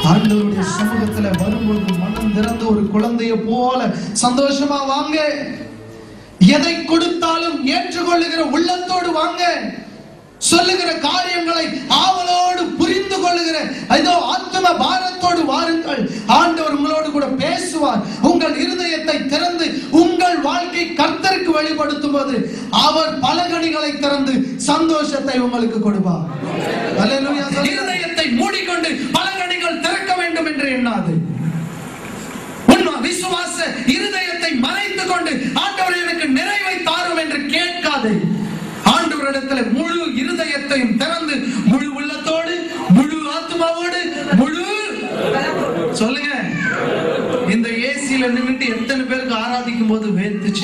ஆண்டவருடைய சமூகத்துல வரும்போது மனம் திறந்து ஒரு குழந்தைய போல சந்தோஷமா வாங்க எதை கொடுத்தாலும் ஏற்றுக்கொள்ளுகிற உள்ளத்தோடு வாங்க சொல்லுகிற காரியங்களை ஆவலோடு புரிந்து கொள்ளுகிற இதோ ஆத்ம பாரத்தோடு வாருங்கள் ஆண்டவர் உங்களோடு கூட பேசுவார் உங்கள் இருதயத்தை திறந்து உங்கள் வாழ்க்கை கர்த்தருக்கு வெளிப்படுத்தும் போது அவர் பலகணிகளை திறந்து சந்தோஷத்தை உங்களுக்கு கொடுப்பார் அல்லேலூயா சொல்லுங்க. இருதயத்தை மூடிக்கொண்டு பலகணிகள் திறக்க வேண்டும் என்று எண்ணாது உண்மை விசுவாச இருதயத்தை மறைத்துக் கொண்டு ஆண்டவர் எனக்கு நிறைவை தாரும் என்று கேட்காதே ஆண்டவரிடத்துல முழு இருதயத்தையும் திறந்து முழு உள்ளத்தோடு முழு ஆத்மாவோடு முழு சொல்லுங்க இந்த ஏசியில நின்னுட்டு எத்தனை பேருக்கு ஆராதிக்கும் போது வேத்துச்சு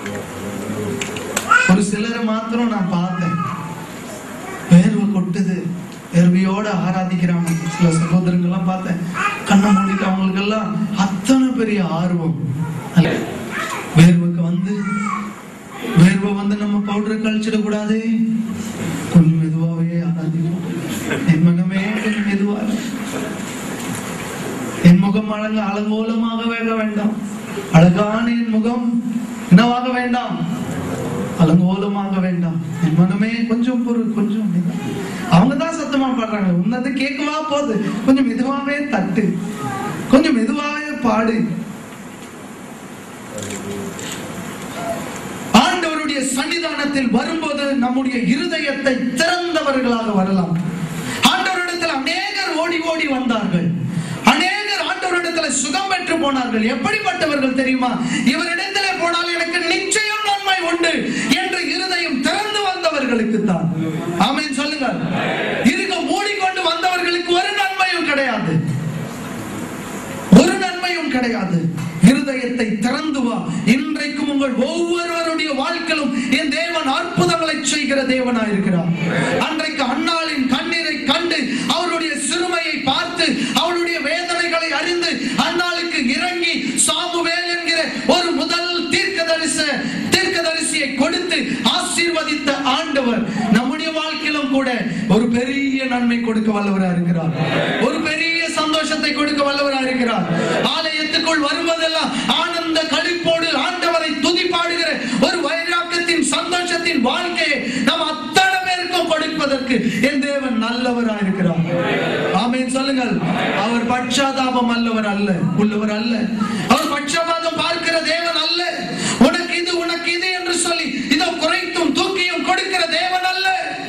ஒரு சிலரை மாத்திரம் நான் பார்த்தேன் வேர்வை கொட்டுது வேர்வையோட ஆராதிக்கிறாங்க சில சகோதரங்கள்லாம் பார்த்தேன் கண்ணை மூடிட்டு அவங்களுக்கு எல்லாம் அத்தனை பெரிய ஆர்வம் வேர்வுக்கு வந்து வேர்வை வந்து நம்ம பவுடர் கழிச்சிட கூடாது கொஞ்சம் மெதுவாவே ஆராதிப்போம் என் மகமே கொஞ்சம் மெதுவா இரு. என் முகம் அழகு அலங்கோலமாக வேக வேண்டாம் அழகான என் முகம் என்னவாக வேண்டாம் அலங்கோலமாக வேண்டாம் என் மனமே கொஞ்சம் பொறு கொஞ்சம் மெது. அவங்க தான் சத்தமா பாடுறாங்க உன்னது கேட்கவா போகுது கொஞ்சம் மெதுவாவே தட்டு கொஞ்சம் மெதுவாவே பாடு ஆண்டவருடைய சன்னிதானத்தில் வரும்போது நம்முடைய இருதயத்தை திறந்தவர்களாக வரலாம் ஆண்டவரிடத்தில் அநேகர் ஓடி ஓடி வந்தார்கள் அநேகர் ஆண்டவரிடத்துல சுகம் பெற்று போனார்கள் எப்படிப்பட்டவர்கள் தெரியுமா இவரிடத்துல போனால் எனக்கு நிச்சயம் நன்மை உண்டு என்று இருதயம் திறந்து வந்தவர்களுக்கு தான் ஆமென் சொல்லுங்க இருக மூடிக்கொண்டு வந்தவர்களுக்கு ஒரு நன்மையும் கிடையாது ஒரு நன்மையும் கிடையாது இருதயத்தை திறந்து வா இன்றைக்கும் உங்கள் ஒவ்வொருவருடைய வாழ்க்கையிலும் என் தேவன் அற்புதங்களை செய்கிற தேவனா இருக்கிறார் அன்றைக்கு அன்னாளின் கண்ணீரை கண்டு அவருடைய சிறுமையை பார்த்து அவளுடைய வேதனைகளை அறிந்து அன்னாளுக்கு இறங்கி சாமுவேல் என்கிற ஒரு முதல் தீர்க்கதரிச தீர்க்கதரிசியை கொடுத்து ஆசீர்வதித்த ஆண்டவர் நம்முடைய வாழ்க்கையிலும் கூட ஒரு பெரிய நன்மை கொடுக்க வல்லவரா இருக்கிறார் ஒரு பெரிய சந்தோஷத்தை கொடுக்க வல்லவரா இருக்கிறார் ஆலயத்துக்குள் வருவதெல்லாம் ஆனந்த களிப்போடு ஆண்டவரை துதி பாடுகிற ஒரு வைராக்கியத்தின் சந்தோஷத்தின் வாழ்க்கையை நாம் அத்தனை பேருக்கும் கொடுப்பதற்கு என் தேவன் நல்லவரா இருக்கிறார் ஆமென் சொல்லுங்கள் அவர் பட்சாதாபம் அல்லவர் அல்ல உள்ளவர் அல்ல அவர் பட்சபாதம் பார்க்கிற தேவன் அல்ல உனக்கு இது உனக்கு இது என்று சொல்லி இதோ குறைத்தும் தூக்கியும் கொடுக்கிற தேவன் அல்ல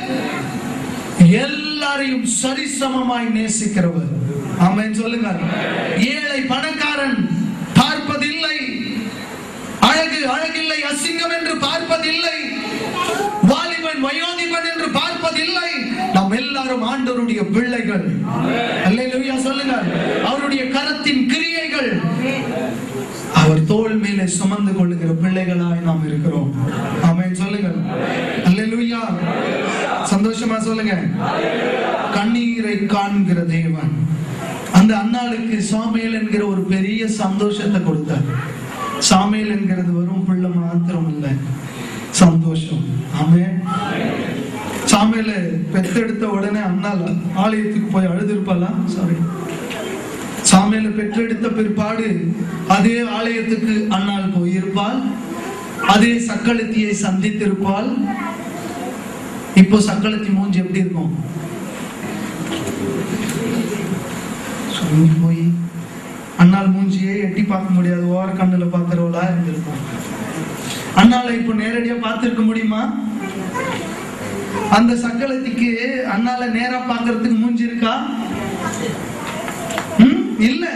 எல்லாரையும் சரிசமமாய் நேசிக்கிறவர் ஆமென் சொல்லுங்க ஏழை பணக்காரன் பார்ப்பதில்லை அழகு அழகில்லை அசிங்கம் என்று பார்ப்பதில்லை வாலிபன் வயோதிபன் என்று பார்ப்பதில்லை நாம் எல்லாரும் ஆண்டவருடைய பிள்ளைகள் அல்லேலூயா சொல்லுங்க அவருடைய கரத்தின் கிரியைகள் அவர் தோள் மேலே சுமந்து கொள்ளுகிற பிள்ளைகளாய் நாம் இருக்கிறோம் ஆமென் சொல்லுங்கள் அல்லேலூயா சந்தோஷமா சொல்லுங்க கண்ணீரை காண்கிற தேவன் அந்த அன்னாளுக்கு சாமியல் என்கிற ஒரு பெரிய சந்தோஷத்தை கொடுத்தார் சாமியல் என்கிறது வெறும் பிள்ளை மாத்திரம் இல்ல சந்தோஷம் ஆமென் சாமியல பெத்தெடுத்த உடனே அண்ணால் ஆலயத்துக்கு போய் அழுதிருப்பாளா சாரி சாமியில பெற்றெடுத்த பிற்பாடு அதே ஆலயத்துக்கு அண்ணாள் போயிருப்பாள் அதே சக்களத்தியை சந்தித்திருப்பாள் இப்போ சக்களத்தி மூஞ்சி எப்படி இருக்கும் சுருங்கி போய் அண்ணாள் மூஞ்சியே எட்டி பார்க்க முடியாது ஓர கண்ணுல பாக்குறவளா இருந்திருக்கும் அண்ணாளை இப்போ நேரடியா பார்த்திருக்க முடியுமா அந்த சக்களத்திக்கு அண்ணால நேரா பார்க்கறதுக்கு மூஞ்சி இருக்கா ம்? இல்ல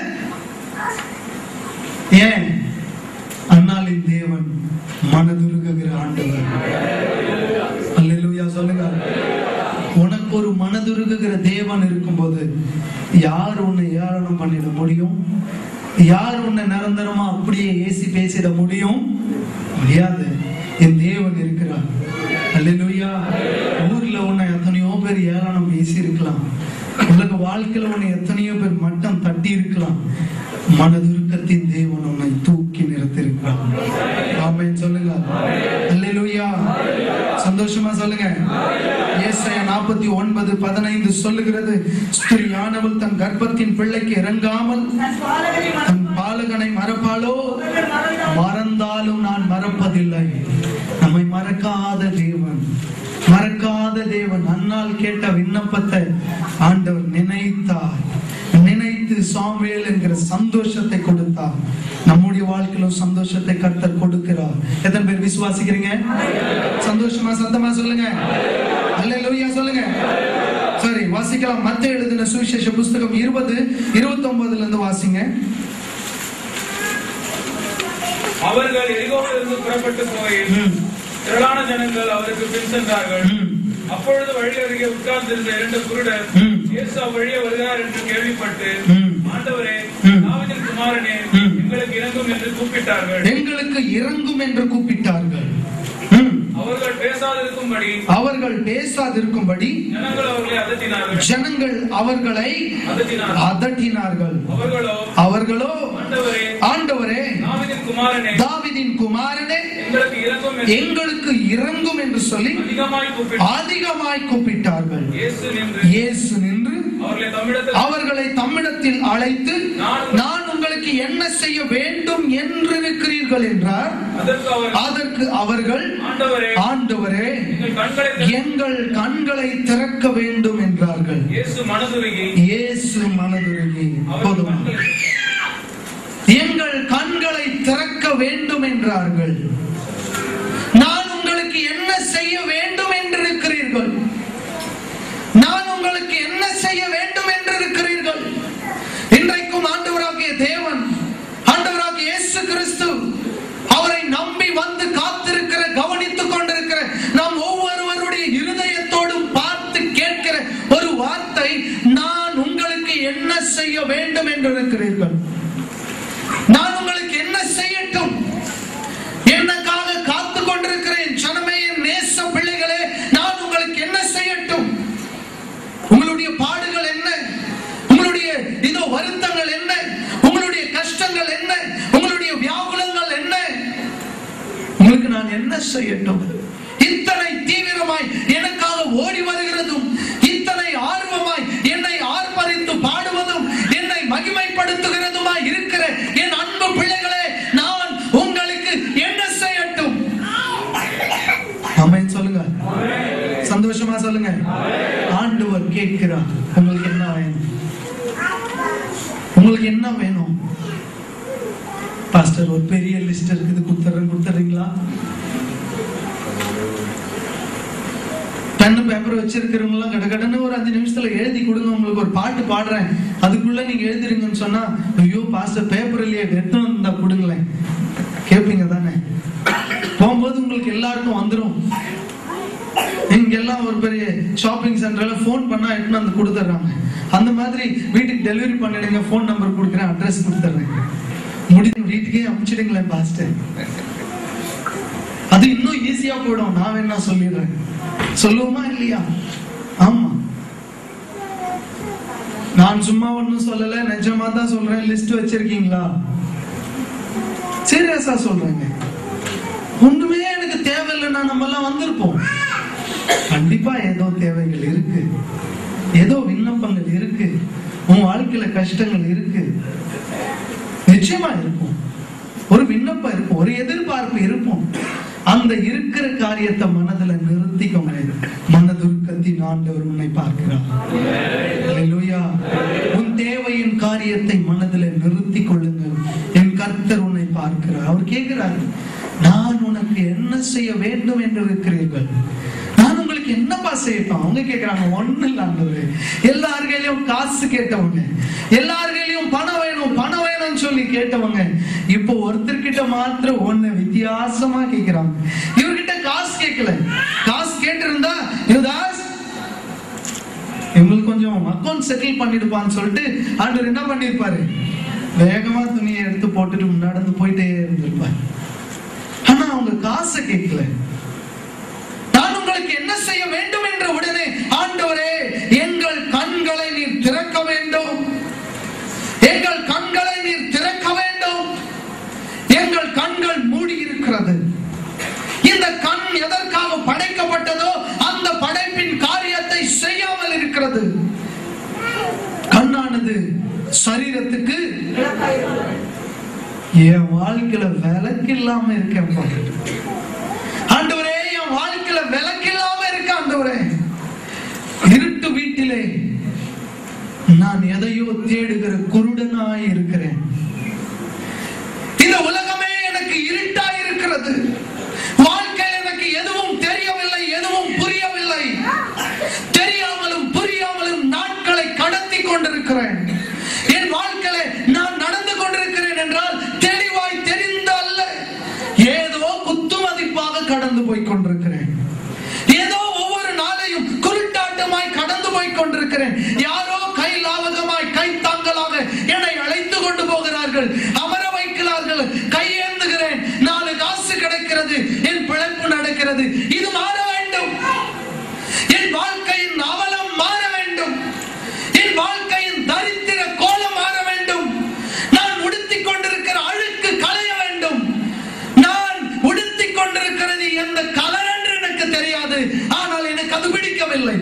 ஏன் அண்ணாளின் தேவன் மனதுருகுகிற ஆண்டவர் அல்லேலூயா சொல்லுங்க உனக்கு ஒரு மனதுருகுகிற தேவன் இருக்கும்போது யார் உன்னை ஏளனம் பண்ணிட முடியும் யார் உன்னை நிரந்தரமா அப்படியே ஏசி பேசிட முடியும் முடியாது என் தேவன் இருக்கிறார் அல்லேலூயா ஊர்ல உன்னை எத்தனையோ பேர் ஏளனம் பேசி இருக்கலாம் உலக வாழ்க்கையில உன்னை எத்தனையோ பேர் மட்டம் தட்டி இருக்கலாம் மனதுருக்கத்தின் தேவன் உன்னை தூக்கி நிறுத்திருக்கிறார் ஆமென் சொல்லுங்க அல்லேலூயா சந்தோஷமா சொல்லுங்க ஏசாயா 40 நாற்பத்தி ஒன்பது பதினைந்து சொல்லுகிறது ஸ்திரியானவள் தன் கர்ப்பத்தின் பிள்ளைக்கு இறங்காமல் தன் பாலகனை தன் பாலகனை மறப்பாளோ மறந்தவர்கள் மறந்தால் மறந்தாலும் நான் மறப்பதில்லை நம்மை மறக்காத தேவன் மறக்காத தேவன் அன்னால் கேட்ட விண்ணப்பத்தை ஆண்டவர் நினைத்தார் நினைத்து சாமுவேல் என்கிற சந்தோஷத்தை கொடுத்தார் நம்முடைய வாழ்க்கையிலும் சந்தோஷத்தை கர்த்தர் கொடுக்கிறார் எத்தனை பேர் விசுவாசிக்கிறீங்க சந்தோஷமா சத்தமா சொல்லுங்க அல்லேலூயா சொல்லுங்க சரி வாசிக்கலாம் மத்த எழுதின சுவிசேஷ புஸ்தகம் இருபது இருபத்தி ஒன்பதுல இருந்து வாசிங்க அவர்கள் எரிகோவிலிருந்து புறப்பட்டு போகையில் ம், திரளான ஜனங்கள் அவருக்கு பின் சென்றார்கள் ம், அப்பொழுது வழி அருகே உட்கார்ந்திருந்த இரண்டு குருடர் ம். இயேசு அவ்வழியே வருகிறார் என்று கேள்விப்பட்டு ம். ஆண்டவரே ம். தாவீதின் குமாரனே ம். எங்களுக்கு இறங்கும் என்று கூப்பிட்டார்கள் எங்களுக்கு இறங்கும் என்று கூப்பிட்டார்கள் ம். அவர்கள் பேசாதிருக்கும்படி அவர்கள் பேசாதிருக்கும்படி ஜனங்கள் அவர்களை அதட்டினார்கள் ஜனங்கள் அவர்களை அதட்டினார்கள் அதட்டினார்கள் அவர்களோ அவர்களோ ஆண்டவரே ஆண்டவரே தாவீதின் குமாரனே தாவிதின் குமாரனே எங்களுக்கு இறங்கும் என்று எங்களுக்கு இறங்கும் என்று சொல்லி அதிகமாய் கூப்பிட்டார் அதிகமாய் கூப்பிட்டார்கள் இயேசு நின்று இயேசு நின்று அவர்களை தமிழத்தில் அவர்களை தம்மிடத்தில் அழைத்து நான் உங்களுக்கு என்ன செய்ய வேண்டும் என்று இருக்கிறீர்கள் என்றார் அதற்கு அவர் அதற்கு அவர்கள் ஆண்டவரே ஆண்டவரே எங்கள் கண்களை திறந்து எங்கள் கண்களை திறக்க வேண்டும் என்றார்கள் இயேசு மனதுருகி இயேசு மனதுருகி அவர்கள் போதுமா கண்களை எங்கள் கண்களை திறக்க வேண்டும் என்றார்கள் நான் உங்களுக்கு என்ன செய்ய வேண்டும் என்று இருக்கிறீர்கள் நான் உங்களுக்கு என்ன செய்ய வேண்டும் என்று இருக்கிறீர்கள் இன்றைக்கும் ஆண்டவராகிய தேவன் ஆண்டவராகிய இயேசு கிறிஸ்து அவரை நம்பி வந்து காத்திருக்கிற கவனித்துக் கொண்டிருக்கிற நாம் ஒவ்வொருவருடைய இருதயத்தோடும் பார்த்து கேட்கிற ஒரு வார்த்தை நான் உங்களுக்கு என்ன செய்ய வேண்டும் என்று இருக்கிறீர்கள் நான் உங்களுக்கு என்ன செய்யட்டும் எனக்காக காத்து கொண்டிருக்கிறேன் ஜனமே என் நேச பிள்ளைகளே நான் உங்களுக்கு என்ன செய்யட்டும் உங்களுடைய பாடுகள் என்ன உங்களுடைய இதோ வருத்தங்கள் என்ன உங்களுடைய கஷ்டங்கள் என்ன உங்களுடைய வியாகுலங்கள் என்ன உங்களுக்கு நான் என்ன செய்யட்டும் இத்தனை தீவிரமாய் எனக்காக ஓடி வருகிறதும் இத்தனை ஆர்வமாய் என்னை ஆர்ப்பரித்து பாடுவதும் என்னை மகிமைப்படுத்துகிறதுமாய் இருக்கிற என் அன்பு பிள்ளைகளே நான் உங்களுக்கு என்ன செய்யட்டும் ஆமென் சொல்லுங்க சந்தோஷமா சொல்லுங்க ஆண்டவர் கேட்கிறார் உங்களுக்கு என்ன வேணும் உங்களுக்கு என்ன வேணும் பாஸ்டர் ஒரு பெரிய லிஸ்ட் இருக்குது கொடுத்துறேன் கொடுத்துறீங்களா பென் பேப்பர் வச்சிருக்கிறவங்க எல்லாம் கடன்னு ஒரு அஞ்சு நிமிஷத்துல எழுதி கொடுங்க உங்களுக்கு ஒரு பாட்டு பாடுறேன் அதுக்குள்ள நீங்க எழுதுறீங்கன்னு சொன்னா ஐயோ பாஸ்டர் பேப்பர் இல்லையே எடுத்து வந்தா கொடுங்களேன் கேட்பீங்க தானே போகும்போது உங்களுக்கு எல்லாருக்கும் வந்துரும் இங்க எல்லாம் ஒரு பெரிய ஷாப்பிங் சென்டர்ல ஃபோன் பண்ணா எடுத்துன்னு வந்து கொடுத்துட்றாங்க அந்த மாதிரி வீட்டுக்கு டெலிவரி பண்ணிடுங்க ஃபோன் நம்பர் கொடுக்குறேன் அட்ரஸ் கொடுத்துட்றேன் முடிஞ்ச வீட்டுக்கே அனுப்பிச்சிடுங்களேன் பாஸ்டர் அது இன்னும் ஈஸியா போயிடும் நான் வேணா சொல்லிடுறேன் சொல்லுவோமா இல்லையா ஆமா நான் சும்மா ஒண்ணும் சொல்லல நிஜமா தான் சொல்றேன் லிஸ்ட் வச்சிருக்கீங்களா சீரியஸா சொல்றேங்க ஒண்ணுமே எனக்கு தேவையில்லைன்னா நம்ம எல்லாம் வந்திருப்போம் கண்டிப்பா ஏதோ தேவைகள் இருக்கு ஏதோ விண்ணப்பங்கள் இருக்கு உன் வாழ்க்கையில கஷ்டங்கள் இருக்கு நிச்சயமா இருக்கும் ஒரு விண்ணப்பம் இருக்கும் ஒரு எதிர்பார்ப்பு இருக்கும் அந்த இருக்கிற காரியத்தை மனதுல நிறுத்திக்கோங்க மனதுருக்கத்தின் ஆண்டவர் உன்னை பார்க்கிறார் அல்லேலூயா. உன் தேவையின் காரியத்தை மனதில் நிறுத்திக் கொள்ளுங்கள் என் கர்த்தர் உன்னை பார்க்கிறார் அவர் கேட்கிறார் நான் உனக்கு என்ன செய்ய வேண்டும் என்று இருக்கிறீர்கள் நான் உங்களுக்கு என்னப்பா செய்யட்டும் அவங்க கேட்கிறாங்க ஒண்ணு இல்ல ஆண்டவரே எல்லார் கையிலயும் காசு கேட்டவங்க எல்லார் கையிலயும் பணம் வேணும் பணம் வேணும்னு சொல்லி கேட்டவங்க இப்போ ஒருத்தர்கிட்ட மாத்திரம் ஒண்ணு வித்தியாசமா கேக்குறாங்க இவர்கிட்ட காசு கேட்கல காசு கேட்டிருந்தா யுவதாஸ் இவங்களுக்கு கொஞ்சம் அக்கௌண்ட் செட்டில் பண்ணிடுப்பான்னு சொல்லிட்டு ஆண்டவர் என்ன பண்ணிருப்பாரு வேகமா துணியை எடுத்து போட்டுட்டு நடந்து போயிட்டே இருந்திருப்பாரு ஆனா அவங்க காசை கேட்கல நான் உங்களுக்கு என்ன செய்ய வேண்டும் என்ற உடனே ஆண்டவரே எங்கள் கண்களை நீர் திறக்க வேண்டும் எங்கள் கண்களை நீர் திறக்க வேண்டும் எங்கள் கண்கள் மூடி இருக்கிறது இந்த கண் எதற்காக படைக்கப்பட்டதோ அந்த படைப்பின் காரியத்தை விளக்கானது சரீரத்துக்கு என் வாழ்க்கையில விளக்கு இல்லாம இருக்கேன் பாரு. ஆண்டவரே என் வாழ்க்கையில விளக்கு இல்லாம இருக்க ஆண்டவரே இருட்டு வீட்டிலே நான் எதையோ தேடுகிற குருடனாய் இருக்கிறேன் இந்த உலகமே எனக்கு இருட்டாய் இருக்கிறது வாழ்க்கையில் எனக்கு எதுவும் தெரியவில்லை எதுவும் புரியவில்லை தெரியாமலும் புரியாமலும் நாட்களை கடத்தி கொண்டிருக்கிறேன் என் வாழ்க்கையில நான் நடந்து கொண்டிருக்கிறேன் என்றால் தெளிவாய் தெரிந்த அல்ல ஏதோ குத்துமதிப்பாக கடந்து போய் கொண்டிருக்கிறேன் ஏதோ ஒவ்வொரு நாளையும் குருட்டாட்டமாய் கடந்து போய் கொண்டிருக்கிறேன் யாரோ கை லாவகமாய் கை தாங்கலாக என்னை அழைத்து கொண்டு போகிறார்கள் அமர வைக்கிறார்கள் கையேந்துகிறேன் நாலு காசு கிடைக்கிறது என் பிழைப்பு நடக்கிறது இது மாற வேண்டும் என் வாழ்க்கையின் அவலம் மாற வேண்டும் என் வாழ்க்கையின் தரித்திர கோலம் மாற வேண்டும் நான் உடுத்திக் கொண்டிருக்கிற அழுக்கு களைய வேண்டும் நான் உடுத்திக் கொண்டிருக்கிறது எந்த கலர் என்று எனக்கு தெரியாது ஆனால் எனக்கு அது பிடிக்கவில்லை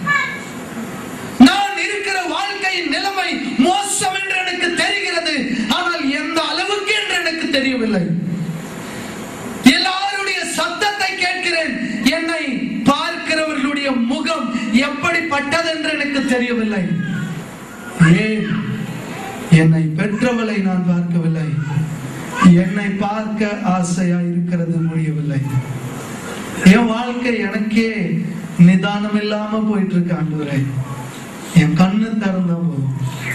நான் இருக்கிற வாழ்க்கையின் நிலைமை மோசம் என்று எனக்கு தெரிகிறது ஆனால் எந்த அளவுக்கு என்று எனக்கு தெரியவில்லை எல்லாருடைய சத்தத்தை கேட்கிறேன் என்னை பார்க்கிறவர்களுடைய முகம் எப்படிப்பட்டது என்று எனக்கு தெரியவில்லை ஏன் என்னை பெற்றவளை நான் பார்க்கவில்லை என்னை பார்க்க ஆசையா இருக்கிறது முடியவில்லை என் வாழ்க்கை எனக்கே நிதானம் இல்லாம போயிட்டு இருக்கு ஆண்டவரே என் கண்ணு திறந்தா போதும்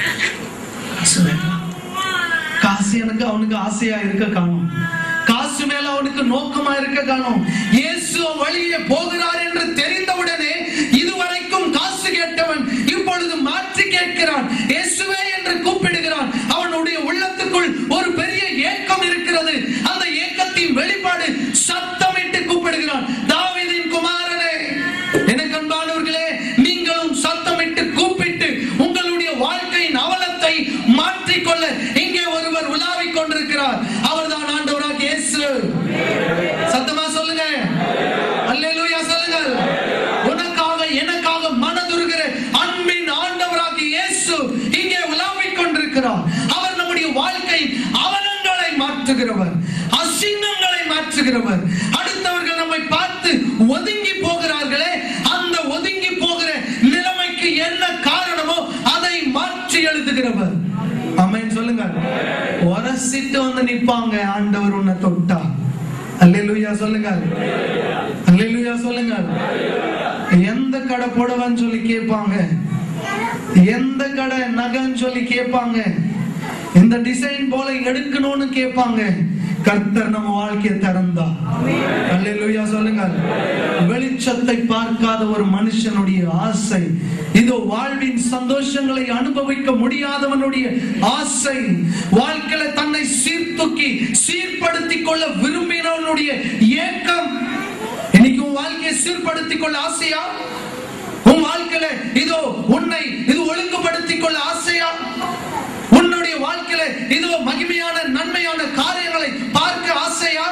காசு எனக்கு அவனுக்கு ஆசையா இருக்க காணும் காசு மேல அவனுக்கு நோக்கமா இருக்க காணும் இயேசு வழியே போகிறார் என்று தெரிந்தவுடனே இதுவரைக்கும் காசு கேட்டவன் இப்பொழுது மாற்றி கேட்கிறான் இயேசுவே என்று கூப்பிடுகிறான் அவனுடைய உள்ளத்துக்குள் ஒரு பெரிய ஏக்கம் இருக்கிறது அந்த ஏக்கத்தின் வெளிப்பாடு சத்தமிட்டு கூப்பிடுகிறான் தாவீதின் குமாரனே எனக்கு அன்பானவர்களே நீங்களும் சத்தமிட்டு கூப்பிட்டு உங்களுடைய வாழ்க்கையின் அவலத்தை மாற்றிக்கொள்ள இங்கே ஒருவர் உலாவிக் கொண்டிருக்கிறார் அவர்தான் ஆண்டவராக இயேசு சத்தமா சொல்லுங்க அல்லேலூயா சொல்லுங்க உனக்காக எனக்காக மனதுருகிற அன்பின் ஆண்டவராக இயேசு இங்கே உலாவிக் கொண்டிருக்கிறார் அவர் நம்முடைய வாழ்க்கையின் அவலங்களை மாற்றுகிறவர் அசிங்கங்களை மாற்றுகிறவர் அடுத்தவர்கள் நம்மை பார்த்து ஒதுங்கி போகிறார்களே அந்த ஒதுங்கி போகிற நிலைமைக்கு என்ன காரணமோ அதை மாற்றி எழுதுகிறவர் அமேன் சொல்லுங்க உரசிட்டு வந்து நிப்பாங்க ஆண்டவர் உன்னை தொட்டா அல்லேலூயா சொல்லுங்க அல்லேலூயா சொல்லுங்க எந்த கடை போடவான்னு சொல்லி கேட்பாங்க எந்த கடை நகைன்னு சொல்லி கேட்பாங்க இந்த டிசைன் போல எடுக்கணும்னு கேட்பாங்க கர்த்தர் நம்ம வாழ்க்கையை திறந்தா அல்லேலூயா சொல்லுங்க வெளிச்சத்தை பார்க்காத ஒரு மனுஷனுடைய ஆசை இதோ வாழ்வின் சந்தோஷங்களை அனுபவிக்க முடியாதவனுடைய ஆசை வாழ்க்கையில தன்னை சீர்தூக்கி சீர்படுத்திக் கொள்ள விரும்பினவனுடைய ஏக்கம் இன்னைக்கு உன் வாழ்க்கையை சீர்படுத்திக் கொள்ள ஆசையா உன் வாழ்க்கையில இதோ உன்னை இது ஒழுங்குபடுத்திக் கொள்ள ஆசையா உன்னுடைய வாழ்க்கையில இதோ மகிமையான நன்மையான காரியங்களை பார்க்க ஆசையா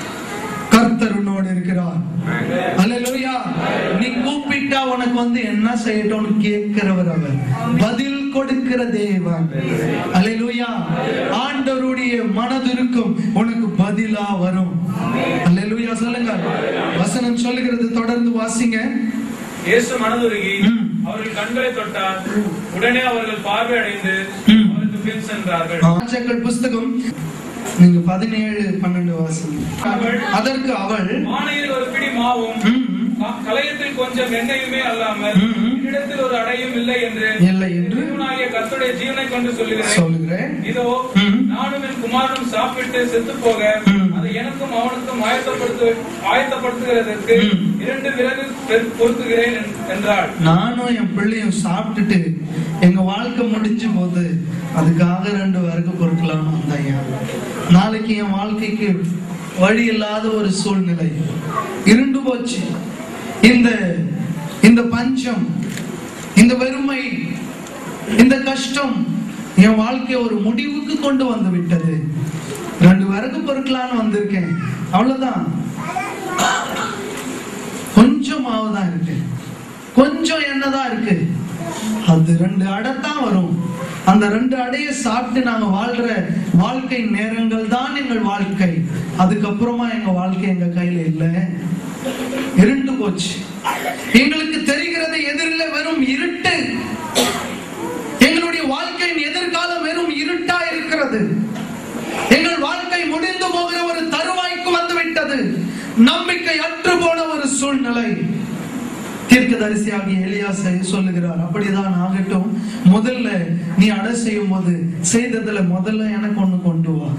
கர்த்தர் உன்னோடு இருக்கிறார் அல்லேலூயா நீ கூப்பிட்டா உனக்கு வந்து என்ன செய்யட்டும்னு கேட்கிறவர் அவர் பதில் கொடுக்கிற தேவன் அல்லேலூயா ஆண்டவருடைய மனதிருக்கும் உனக்கு பதிலா வரும் அல்லேலூயா சொல்லுங்க வசனம் சொல்லுகிறது தொடர்ந்து வாசிங்க இயேசு மனதுருகி ம். அவர்கள் கண்களை தொட்டார் உடனே அவர்கள் பார்வை அடைந்து ம். அவருக்கு பின் சென்றார்கள் ராஜாக்கள் புஸ்தகம் நீங்க பதினேழு பன்னெண்டு வாசம் அதற்கு அவள் மாலையில் ஒரு பிடி மாவும் ம், க- கலயத்தில் கொஞ்சம் எண்ணெயுமே அல்லாமல் ம். இடத்தில் ஒரு அடையும் இல்லை என்று இல்லை என்று தேவனாகிய கர்த்தருடைய ஜீவனை கொண்டு சொல்லுகிறேன் சொல்லுகிறேன் இதோ ம். நானும் என் குமாரனும் சாப்பிட்டு செத்து போக ம். அதை எனக்கும் அவனுக்கும் ஆயத்தப்படுத்து ஆயத்தப்படுத்துகிறதற்கு ம். இரண்டு விறகு பெரு- பொருத்துகிறேன் என்- என்றாள் நானும் என் பிள்ளையும் சாப்பிட்டுட்டு எங்க வாழ்க்கை முடிஞ்சு போது அதுக்காக ரெண்டு விறகு பொருட்களான வந்தாயா நாளைக்கு என் வாழ்க்கைக்கு வழி இல்லாத ஒரு சூழ்நிலை இருண்டு போச்சு இந்த இந்த பஞ்சம் இந்த வெறுமை இந்த கஷ்டம் என் வாழ்க்கையை ஒரு முடிவுக்கு கொண்டு வந்து விட்டது ரெண்டு விறகு பொருட்களான வந்திருக்கேன் அவ்வளவுதான் கொஞ்சம் மாவு தான் இருக்கு கொஞ்சம் எண்ணெய் தான் இருக்கு அது ரெண்டு அடைத்தான் வரும் அந்த ரெண்டு அடையை சாப்பிட்டு நாங்க வாழ்ற வாழ்க்கை நேரங்கள் தான் எங்கள் வாழ்க்கை அதுக்கப்புறமா எங்க வாழ்க்கை எங்க கையில இல்லை இருண்டு போச்சு எங்களுக்கு தெரிகிறது எதிரில் வெறும் இருட்டு எங்களுடைய வாழ்க்கையின் எதிர்காலம் வெறும் இருட்டா இருக்கிறது எங்கள் வாழ்க்கை முடிந்து போகிற ஒரு தருவாய்க்கு வந்து விட்டது நம்பிக்கை அற்று போன ஒரு சூழ்நிலை தீர்க்கதரிசியாகிய எலியாசை சொல்லுகிறார் அப்படிதான் ஆகட்டும் முதல்ல நீ அடை செய்யும் போது செய்ததுல முதல்ல எனக்கு ஒண்ணு கொண்டு வா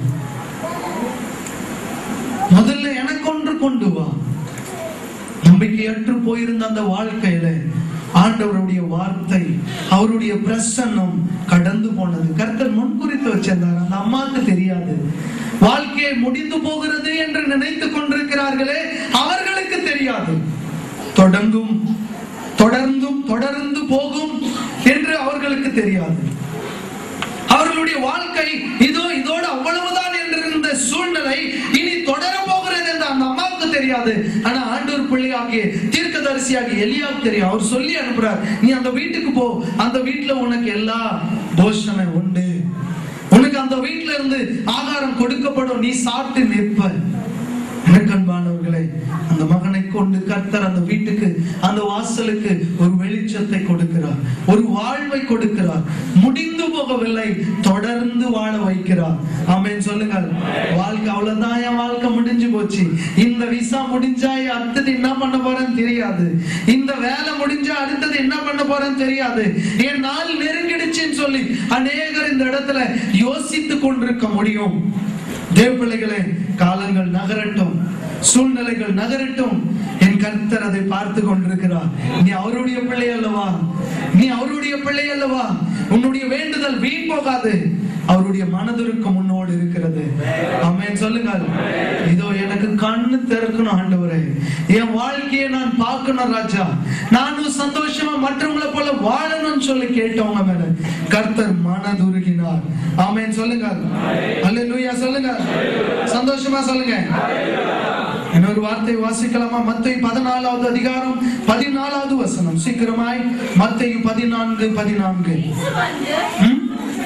முதல்ல எனக்கு ஒன்று கொண்டு வா நம்பிக்கையற்று போயிருந்த அந்த வாழ்க்கையில ஆண்டவருடைய வார்த்தை அவருடைய பிரசன்னம் கடந்து போனது கர்த்தர் முன்குறித்து வச்சிருந்தார் அந்த அம்மாவுக்கு தெரியாது வாழ்க்கையை முடிந்து போகிறது என்று நினைத்துக் கொண்டிருக்கிறார்களே அவர்களுக்கு தெரியாது தொடங்கும் தொடர்ந்தும் தொடர்ந்து போகும் என்று அவர்களுக்கு தெரியாது அவர்களுடைய வாழ்க்கை இதோ இதோடு அவ்வளவுதான் என்றிருந்த சூழ்நிலை இனி தொடர போகிறது என்று அந்த அம்மாவுக்கு தெரியாது ஆனா ஆண்டவர் பிள்ளையாகிய தீர்க்கதரிசியாகிய எலியாவுக்கு தெரியும் அவர் சொல்லி அனுப்புறார் நீ அந்த வீட்டுக்கு போ அந்த வீட்டுல உனக்கு எல்லா போஷனை உண்டு உனக்கு அந்த வீட்டுல இருந்து ஆகாரம் கொடுக்கப்படும் நீ சாப்பிட்டு நிற்ப எனக்கு அன்பானவர்களே அந்த மகனை கொண்டு கர்த்தர் அந்த வீட்டுக்கு அந்த வாசலுக்கு ஒரு வெளிச்சத்தை கொடுக்கிறார் ஒரு வாழ்வை கொடுக்கிறார் முடிந்து போகவில்லை தொடர்ந்து வாழ வைக்கிறார் ஆமென் சொல்லுங்கள் வாழ்க்கை அவ்வளவுதான் என் வாழ்க்கை முடிஞ்சு போச்சு இந்த விசா முடிஞ்சா அடுத்தது என்ன பண்ண போறேன்னு தெரியாது இந்த வேலை முடிஞ்சா அடுத்தது என்ன பண்ண போறேன்னு தெரியாது என் நாள் நெருங்கிடுச்சுன்னு சொல்லி அநேகர் இந்த இடத்துல யோசித்து கொண்டிருக்க முடியும் தேவ பிள்ளைகளே காலங்கள் நகரட்டும் சூழ்நிலைகள் நகரட்டும் என் கர்த்தர் அதை பார்த்து கொண்டிருக்கிறார் நீ அவருடைய பிள்ளை அல்லவா நீ அவருடைய பிள்ளை அல்லவா உன்னுடைய வேண்டுதல் வீண் போகாது அவருடைய மனதிற்கு முன்னோடு இருக்கிறது ஆமென் சொல்லுங்கள் இதோ எனக்கு கண்ணு திறக்கணும் ஆண்டவரே என் வாழ்க்கையை நான் பார்க்கணும் ராஜா நானும் சந்தோஷமா மற்றவங்களை போல வாழணும்னு சொல்லி கேட்டவங்க மேல கர்த்தர் மனதுருகினார் ஆமென் சொல்லுங்கள் அல்லேலூயா சொல்லுங்க சந்தோஷமா சொல்லுங்க இன்னொரு வார்த்தை வாசிக்கலாமா மத்தை பதினாலாவது அதிகாரம் பதினாலாவது வசனம் சீக்கிரமாய் மத்தை பதினான்கு பதினான்கு இயேசு வந்து ம்?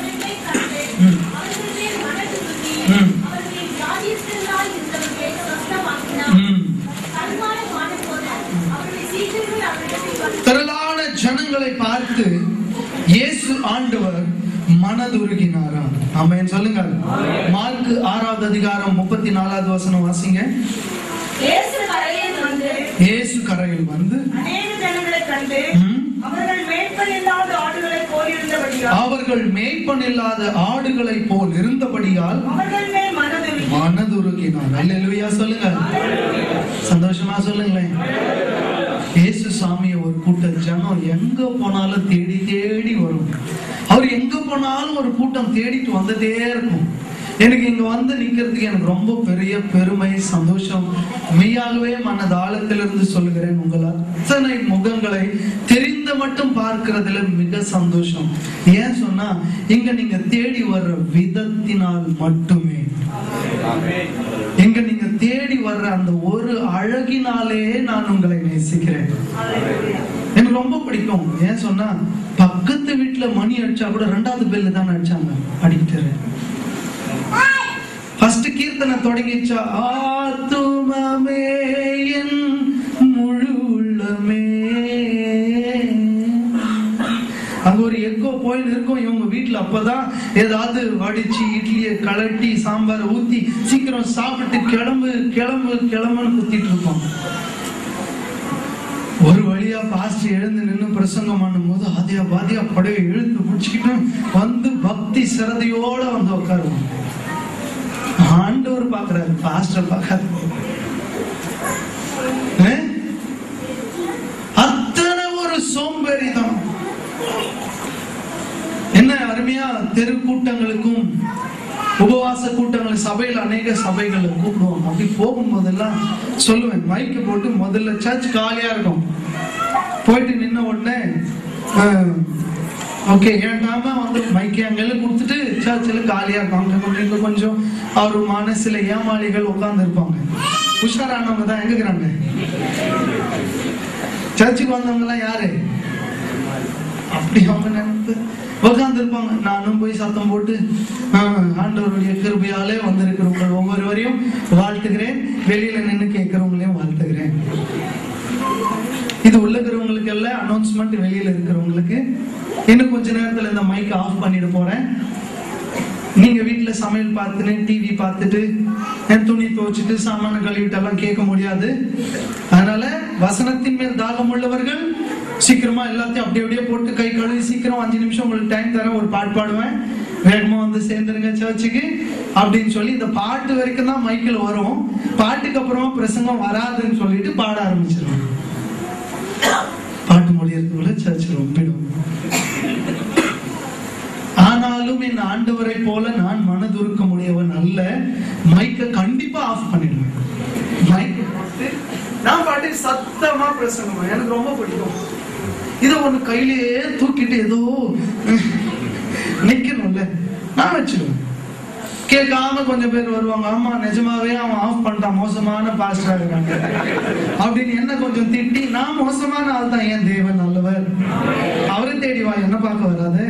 அவர்களை ம். அவர்களின் வியாதியஸ்தர்களாய் இருந்தவர்களை சுஸ்தமாக்கினார். ம். கண்மாலை மாறிப்போன அவருடைய சீடர்கள் அவரிடத்தில் வந்து, திரளான ஜனங்களை பார்த்து இயேசு ஆண்டவர் மனதுருகினாராம் ஆமென் சொல்லுங்கள் மார்க்கு ஆறாவது அதிகாரம் முப்பத்தி நாலாவது வசனம் வாசிங்க இயேசு கரையில் வந்து இயேசு கரையில் வந்து அநேக ஜனங்களைக் கண்டு ம், அவர்கள் மேய்ப்பன் இல்லாத ஆடுகளைப் போலிருந்தபடியால் அவர்கள் மேய்ப்பன் இல்லாத ஆடுகளை போல் இருந்தபடியால் அவர்கள் மேல் மனதுருகி மனதுருகினார் அல்லேலூயா சொல்லுங்க சந்தோஷமா சொல்லுங்களேன் இயேசு சாமியை ஒரு கூட்ட ஜனம் எங்க போனாலும் தேடி தேடி வரும் அவர் எங்க போனாலும் ஒரு கூட்டம் தேடிட்டு வந்துட்டே இருக்கும் எனக்கு இங்க வந்து நிக்கிறதுக்கு எனக்கு ரொம்ப பெரிய பெருமை சந்தோஷம் மெய்யாகவே மனதாளத்திலிருந்து சொல்லுகிறேன் உங்கள் அத்தனை முகங்களை தெரிந்த மட்டும் பார்க்கிறதுல மிக சந்தோஷம் ஏன் சொன்னா இங்க நீங்க தேடி வர்ற விதத்தினால் மட்டுமே எங்க நீங்க தேடி வர்ற அந்த ஒரு அழகினாலே நான் உங்களை நேசிக்கிறேன் எனக்கு ரொம்ப பிடிக்கும் ஏன் சொன்னா பக்கத்து வீட்டுல மணி அடிச்சா கூட ரெண்டாவது பெல்லு தான் அடிச்சாங்க அடிக்கிட்டு ஃபர்ஸ்ட் கீர்த்தனை தொடங்கிச்சா ஆத்துமமே என் முழு உள்ளமே அங்க ஒரு எக்கோ போயின்னு இருக்கும் இவங்க வீட்டுல அப்பதான் ஏதாவது வடிச்சு இட்லியை கலட்டி சாம்பாரை ஊத்தி சீக்கிரம் சாப்பிட்டு கிளம்பு கிளம்பு கிளம்புன்னு குத்திட்டு இருப்போம் ஒரு வழியா பாஸ்ட் எழுந்து நின்னு பிரசங்கம் பண்ணும்போது ஆதியா பாதியா படையை இழுத்து பிடிச்சிக்கிட்டு வந்து பக்தி சிரதையோட வந்து உட்காருவோம் ஆண்டவர் பாக்குறாரு பாஸ்டர் பார்க்காரு ஏ? அத்தனை ஒரு சோம்பேறிதான் என்ன அருமையா தெரு கூட்டங்களுக்கும் உபவாச கூட்டங்கள் சபையில் அநேக சபைகள்ல கூப்பிடுவோம் அப்படி போகும்போதெல்லாம் சொல்லுவேன் மைக்கு போட்டு முதல்ல சர்ச் காலியா இருக்கும் போயிட்டு நின்ன உடனே ஓகே ஏண்டாம வந்து மைக்கு அங்கெல்லாம் கொடுத்துட்டு சர்ச்சில் காலியா இருக்கும் அங்க கொஞ்சம் இங்க கொஞ்சம் அவர் மனசுல ஏமாளிகள் உட்கார்ந்து இருப்பாங்க உஷாரானவங்க தான் எங்க இருக்கிறாங்க சர்ச்சுக்கு வந்தவங்க எல்லாம் யாரு அப்ப அப்படி அவங்க நினைப்பு உட்காந்துருப்பாங்க நானும் போய் சத்தம் போட்டு ஆஹ், ஆண்டவருடைய கிருபையாலே வந்திருக்கிறவங்க ஒவ்வொருவரையும் வாழ்த்துகிறேன் வெளியில நின்று கேட்கிறவங்களையும் வாழ்த்துகிறேன் இது உள்ள இருக்கிறவங்களுக்கு எல்லாம் அனௌன்ஸ்மெண்ட் வெளியில இருக்கிறவங்களுக்கு இன்னும் கொஞ்ச நேரத்துல இந்த மைக் ஆஃப் பண்ணிட்டு போறேன் நீங்க வீட்டுல சமையல் பார்த்துட்டு டிவி பார்த்துட்டு என் துணி துவைச்சிட்டு சாமான கழுவிட்டு எல்லாம் கேட்க முடியாது அதனால வசனத்தின் மேல் தாகம் உள்ளவர்கள் சீக்கிரமா எல்லாத்தையும் அப்படி அப்படியே போட்டு கை கழுவி சீக்கிரம் அஞ்சு நிமிஷம் உங்களுக்கு டைம் தரேன் ஒரு பாட்டு பாடுவேன் வேகமா வந்து சேர்ந்துருங்க சர்ச்சுக்கு அப்படின்னு சொல்லி இந்த பாட்டு வரைக்கும் தான் மைக்கில் வரும் பாட்டுக்கு அப்புறமா பிரசங்கம் வராதுன்னு சொல்லிட்டு பாட ஆரம்பிச்சிருவேன் பாட்டு முடியறதுக்குள்ள சர்ச்சில் ஒப்பிடும் ஆனாலும் என் ஆண்டவரை போல நான் மனதுருக்க முடியவன் அல்ல மைக்க கண்டிப்பா ஆஃப் பண்ணிடுவேன் மைக்க போட்டு நான் பாட்டு சத்தமா பிரசங்கம் எனக்கு ரொம்ப பிடிக்கும் இதை ஒண்ணு கையிலேயே தூக்கிட்டு ஏதோ நிக்கணும்ல நான் வச்சிடுவேன் கேட்காம கொஞ்சம் பேர் வருவாங்க ஆமா நிஜமாவே அவன் ஆஃப் பண்ணிட்டான் மோசமான பாஸ்டரா இருக்காங்க அப்படின்னு என்ன கொஞ்சம் திட்டி நான் மோசமான ஆள் தான் ஏன் தேவன் நல்லவர் அவரை தேடி வா என்ன பார்க்க வராது